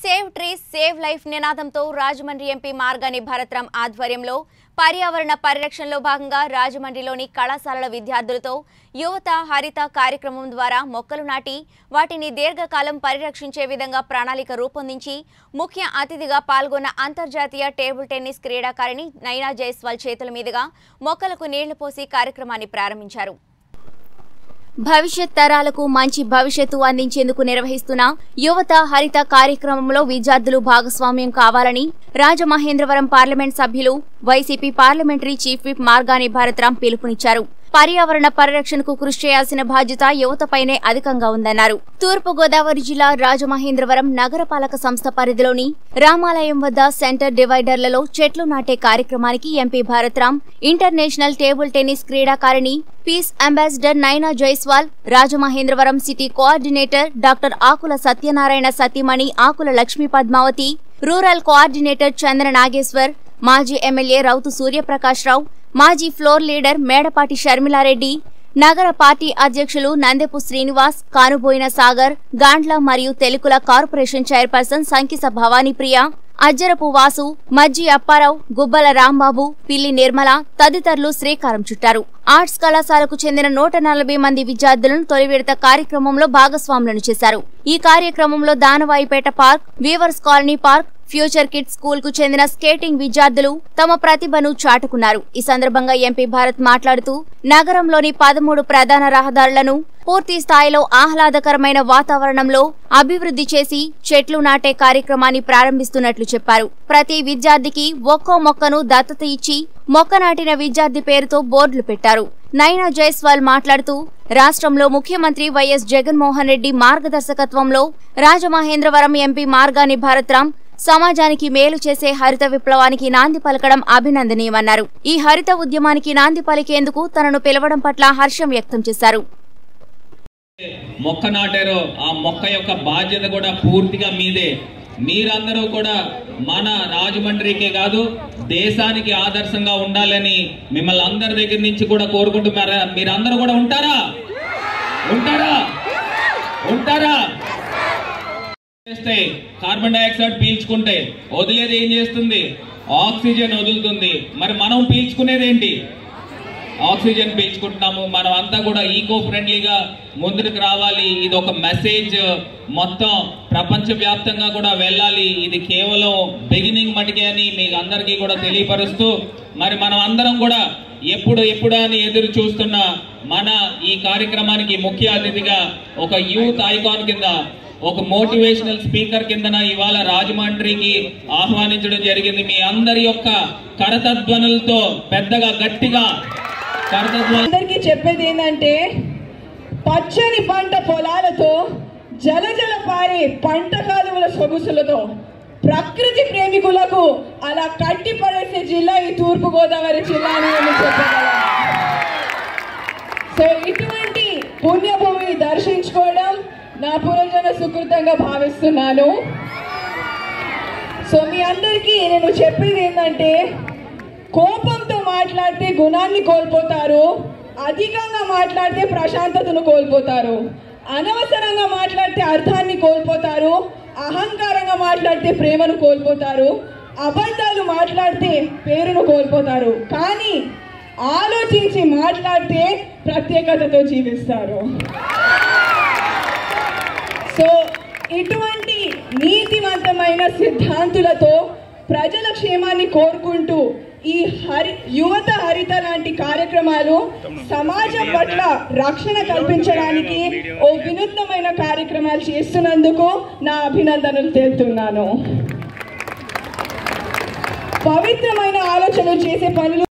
save trees save life నినాదంతో Rajahmundry MP Margani Bharat Ram ఆధ్వర్యంలో పర్యావరణ పరిరక్షణలో భాగంగా రాజమండ్రిలోని కళాశాలల విద్యార్థులతో యువత హరిత కార్యక్రమం ద్వారా మొక్కలు నాటి వాటిని దీర్ఘకాలం పరిరక్షించే విధంగా ప్రణాళిక రూపొందించి ముఖ్య అతిథిగా పాల్గొన్న అంతర్జాతీయ టేబుల్ టెన్నిస్ క్రీడాకారిణి నైనా జైస్వాల్ చేతుల మీదుగా మొక్కలకు నీళ్లు పోసి కార్యక్రమాన్ని ప్రారంభించారు భవిష్యత్ తరాలకు మంచి భవిష్యత్తు అందించేందుకు నిర్వహిస్తున్న యువత హరిత కార్యక్రమంలో విద్యార్థులు భాగస్వామ్యం కావాలని రాజమహేంద్రవరం పార్లమెంట్ సభ్యులు YCP parliamentary chief whip Margani Bharatram పిలుపునిచ్చారు పర్యావరణ పరిరక్షణకు కృషి చేయాల్సిన బాధ్యత యువతపైనే అధికంగా ఉందన్నారు తూర్పు గోదావరి జిల్లా రాజమహేంద్రవరం నగరపాలక సంస్థ పరిధిలోని రామాలయం వద్ద సెంటర్ డివైడర్లలో చెట్లు నాటే కార్యక్రమానికి MP Bharatram international table tennis క్రీడాకారిణి peace ambassador Naina Jaiswal Rajamahendravaram city coordinator doctor Akula Satyanarayana సతీమణి ఆకుల లక్ష్మీ పద్మావతి రూరల్ కోఆర్డినేటర్ చంద్ర నాగేశ్వర్ మాజీ ఎమ్మెల్యే రౌతు సూర్యప్రకాష్ రావు మాజీ ఫ్లోర్ లీడర్ మేడపాటి షర్మిలారెడ్డి నగర పార్టీ అధ్యక్షులు నందెపు శ్రీనివాస్ కానుబోయిన సాగర్ గాండ్ల మరియు తెలుగుల కార్పొరేషన్ చైర్పర్సన్ సంకిస భవానీప్రియ అజ్జరపు వాసు మజ్జి అప్పారావు గుబ్బల రాంబాబు పిల్లి నిర్మల తదితరులు శ్రీకారం చుట్టారు ఆర్ట్స్ కళాశాలకు చెందిన నూట నలభై మంది విద్యార్థులను తొలి విడత కార్యక్రమంలో భాగస్వాములను చేశారు ఈ కార్యక్రమంలో Danavaipeta park weavers colony park future kids school కు చెందిన స్కేటింగ్ విద్యార్థులు తమ ప్రతిభను చాటుకున్నారు ఈ సందర్భంగా ఎంపీ భారత్ మాట్లాడుతూ నగరంలోని పదమూడు ప్రధాన రహదారులను పూర్తి స్థాయిలో ఆహ్లాదకరమైన వాతావరణంలో అభివృద్ధి చేసి చెట్లు నాటే కార్యక్రమాన్ని ప్రారంభిస్తున్నట్లు చెప్పారు ప్రతి విద్యార్థికి ఒక్కో మొక్కను దత్తత ఇచ్చి మొక్క నాటిన విద్యార్థి పేరుతో బోర్డులు పెట్టారు నైనా జైస్వాల్ మాట్లాడుతూ రాష్ట్రంలో ముఖ్యమంత్రి వైఎస్ జగన్మోహన్ రెడ్డి మార్గదర్శకత్వంలో రాజమహేంద్రవరం ఎంపీ మార్గాని భరత్రాం సమాజానికి మేలు చేసే హరిత విప్లవానికి నాంది పలకడం అభినందనీయమన్నారు ఈ హరిత ఉద్యమానికి నాంది పలికేందుకు తనను పిలవడం పట్ల హర్షం వ్యక్తం చేశారు మొక్క నాటారో ఆ మొక్క యొక్క బాధ్యత కూడా పూర్తిగా మీదే మీరందరూ కూడా మన రాజమండ్రికే కాదు దేశానికి ఆదర్శంగా ఉండాలని మిమ్మల్ని అందరి దగ్గర నుంచి కూడా కోరుకుంటున్నారా మీరందరూ కూడా ఉంటారా ఉంటారా ఉంటారా చేస్తే కార్బన్ డైఆక్సైడ్ పీల్చుకుంటే వదిలేది ఏం చేస్తుంది ఆక్సిజన్ వదులుతుంది మరి మనం పీల్చుకునేది ఏంటి ఆక్సిజన్ పీల్చుకుంటున్నాము మనం అంతా కూడా ఈకో ఫ్రెండ్లీగా ముందుకు రావాలి ఇది ఒక మెసేజ్ మొత్తం ప్రపంచ వ్యాప్తంగా కూడా వెళ్ళాలి ఇది కేవలం బిగినింగ్ మటుకే అని మీకు అందరికీ కూడా తెలియపరుస్తూ మరి మనం అందరం కూడా ఎప్పుడు ఎప్పుడు అని ఎదురు చూస్తున్న మన ఈ కార్యక్రమానికి ముఖ్య అతిథిగా ఒక యూత్ ఐకాన్ కింద ఒక మోటివేషనల్ స్పీకర్ కిందన ఇవాళ రాజమండ్రికి ఆహ్వానించడం జరిగింది మీ అందరి యొక్క కరతధ్వనులతో పెద్దగా గట్టిగా కరతధ్వను అందరికీ చెప్పేది ఏంటంటే పచ్చని పంట పొలాలతో జలజల పారే పంట కాలువల సొగుసులతో ప్రకృతి ప్రేమికులకు అలా కట్టి పడేసే జిల్లా ఈ తూర్పు గోదావరి జిల్లా అని నేను చెప్పగలను సో ఇటువంటి పుణ్యభూమిని దర్శించుకోవడం నా పునర్జన సుకృతంగా భావిస్తున్నాను సో మీ అందరికీ నేను చెప్పేది ఏంటంటే కోపంతో మాట్లాడితే గుణాన్ని కోల్పోతారు అధికంగా మాట్లాడితే ప్రశాంతతను కోల్పోతారు అనవసరంగా మాట్లాడితే అర్థాన్ని కోల్పోతారు అహంకారంగా మాట్లాడితే ప్రేమను కోల్పోతారు అబద్ధాలు మాట్లాడితే పేరును కోల్పోతారు కానీ ఆలోచించి మాట్లాడితే ప్రత్యేకతతో జీవిస్తారు సో ఇటువంటి నీతివంతమైన సిద్ధాంతులతో ప్రజల క్షేమాన్ని కోరుకుంటూ ఈ హరి యువత హరిత లాంటి కార్యక్రమాలు సమాజం పట్ల రక్షణ కల్పించడానికి ఓ వినూత్నమైన కార్యక్రమాలు చేస్తున్నందుకు నా అభినందనలు తెలుపుతున్నాను పవిత్రమైన ఆలోచనలు చేసే పనులు